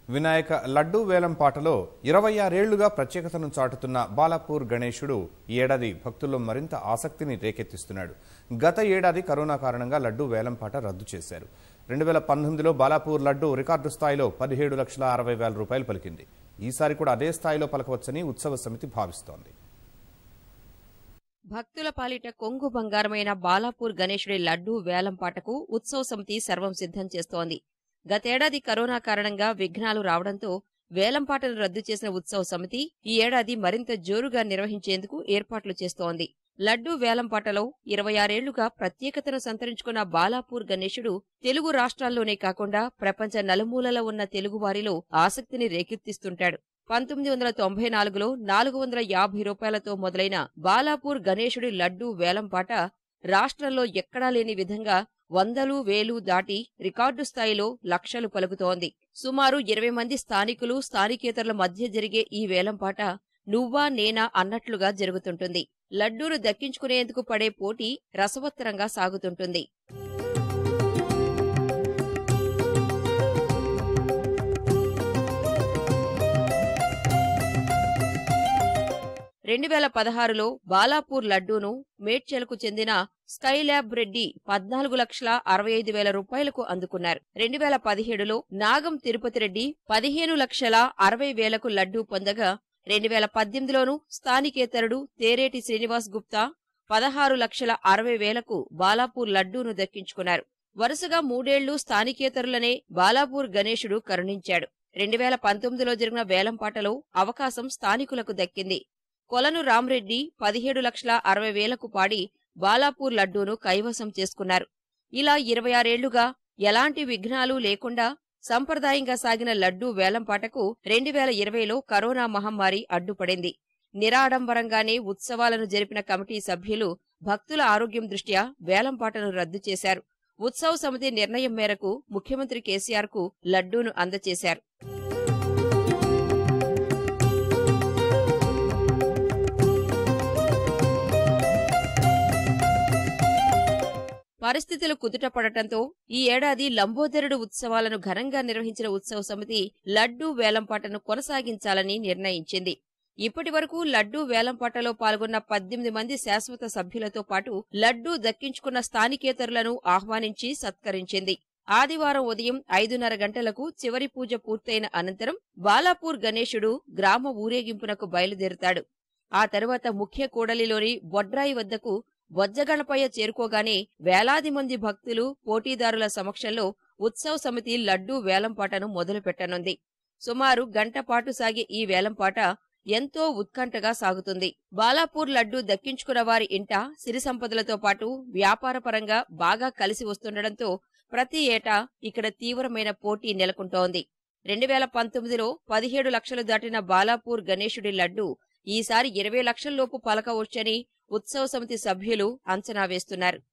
వినాయక లడ్డూ వేలం పాటలో ఇరవై ఆరేళ్లుగా ప్రత్యేకతను చాటుతున్న బాలాపూర్ గణేశుడు ఈ ఏడాది భక్తుల్లో మరింత ఆసక్తిని రేకెత్తిస్తున్నాడు గత ఏడాది కరోనా కారణంగా లడ్డూ వేలం పాట రద్దు చేశారు రెండు వేల పంతొమ్మిదిలో బాలాపూర్ లడ్డూ రికార్డు స్థాయిలో పదిహేడు లక్షల అరవై వేల రూపాయలు పలికింది ఈసారి కూడా అదే స్థాయిలో పలకవచ్చని ఉత్సవ సమితి భావిస్తోంది భక్తుల పాలిట కొంగు బంగారమైన బాలాపూర్ గణేశుడి లడ్డూ వేలం పాటకు ఉత్సవ సమితి సర్వం సిద్ధం చేస్తోంది గతేడాది కరోనా కారణంగా విఘ్నాలు రావడంతో వేలంపాటను రద్దు చేసిన ఉత్సవ సమితి ఈ ఏడాది మరింత జోరుగా నిర్వహించేందుకు ఏర్పాట్లు చేస్తోంది లడ్డూ వేలంపాటలో ఇరవై ఆరేళ్లుగా ప్రత్యేకతను సంతరించుకున్న బాలాపూర్ గణేశుడు తెలుగు రాష్ట్రాల్లోనే కాకుండా ప్రపంచ నలుమూలలో ఉన్న తెలుగువారిలో ఆసక్తిని రేకెత్తిస్తుంటాడు పంతొమ్మిది వందల తొంభై నాలుగులో నాలుగు వందల యాభై రూపాయలతో మొదలైన బాలాపూర్ గణేశుడి లడ్డూ వేలంపాట రాష్ట్రంలో ఎక్కడా లేని విధంగా వందలు వేలు దాటి రికార్డు స్థాయిలో లక్షలు పలుకుతోంది సుమారు ఇరవై మంది స్థానికులు స్థానికేతరుల మధ్య జరిగే ఈ వేలంపాట నువ్వా నేనా అన్నట్లుగా జరుగుతుంటుంది లడ్డూను దక్కించుకునేందుకు పడే పోటీ రసవత్తరంగా సాగుతుంటుంది రెండు వేల పదహారులో బాలాపూర్ లడ్డూను మేడ్చల్కు చెందిన స్కైల్యాబ్ రెడ్డి పద్నాలుగు లక్షల అరవై ఐదు వేల రూపాయలకు అందుకున్నారు రెండు వేల పదిహేడులో నాగం తిరుపతి రెడ్డి పదిహేను లక్షల అరవై వేలకు లడ్డూ పొందగా రెండు వేల పద్దెనిమిదిలోనూ స్థానికేతరుడు తేరేటి శ్రీనివాస్ గుప్తా పదహారు లక్షల అరవై వేలకు బాలాపూర్ లడ్డూను దక్కించుకున్నారు వరుసగా మూడేళ్లు స్థానికేతరులనే బాలాపూర్ గణేశుడు కరుణించాడు రెండు వేల పంతొమ్మిదిలో జరిగిన వేలంపాటలో అవకాశం స్థానికులకు దక్కింది కొలను రామ్రెడ్డి పదిహేడు లక్షల అరవై వేలకు పాడి బాలాపూర్ లడ్డూను కైవసం చేసుకున్నారు ఇలా ఇరవై ఆరేళ్లుగా ఎలాంటి విఘ్నాలు లేకుండా సంప్రదాయంగా సాగిన లడ్డూ వేలంపాటకు రెండు వేల ఇరవైలో కరోనా మహమ్మారి అడ్డుపడింది నిరాడంబరంగానే ఉత్సవాలను జరిపిన కమిటీ సభ్యులు భక్తుల ఆరోగ్యం దృష్ట్యా వేలంపాటను రద్దు చేశారు ఉత్సవ సమితి నిర్ణయం మేరకు ముఖ్యమంత్రి కేసీఆర్ కు లడ్డూను అందజేశారు పరిస్థితులు కుదుటపడటంతో ఈ ఏడాది లంబోదరుడు ఉత్సవాలను ఘనంగా నిర్వహించిన ఉత్సవ సమితి లడ్డూ వేలంపాటను కొనసాగించాలని నిర్ణయించింది ఇప్పటి వరకు లడ్డూ వేలంపాటలో పాల్గొన్న పద్దెనిమిది మంది శాశ్వత సభ్యులతో పాటు లడ్డూ దక్కించుకున్న స్థానికేతరులను ఆహ్వానించి సత్కరించింది ఆదివారం ఉదయం ఐదున్నర గంటలకు చివరి పూజ పూర్తయిన అనంతరం బాలాపూర్ గణేశుడు గ్రామ ఊరేగింపునకు బయలుదేరుతాడు ఆ తరువాత ముఖ్య కూడలిలోని బొడ్రాయి వద్దకు బొజ్జగణపయ్య చేరుకోగానే వేలాది మంది భక్తులు పోటీదారుల సమక్షంలో ఉత్సవ సమితి లడ్డూ వేలంపాటను మొదలుపెట్టనుంది సుమారు గంట పాటు సాగే ఈ వేలంపాట ఎంతో ఉత్కంఠగా సాగుతుంది బాలాపూర్ లడ్డూ దక్కించుకున్న వారి ఇంట సిరి సంపదలతో పాటు వ్యాపారపరంగా బాగా కలిసి వస్తుండటంతో ప్రతి ఏటా ఇక్కడ తీవ్రమైన పోటీ నెలకొంటోంది రెండు వేల పంతొమ్మిదిలో పదిహేడు లక్షలు దాటిన బాలాపూర్ గణేశుడి లడ్డూ ఈసారి ఇరవై లక్షల్లోపు పలకవచ్చని ఉత్సవ సమితి సభ్యులు అంచనా వేస్తున్నారు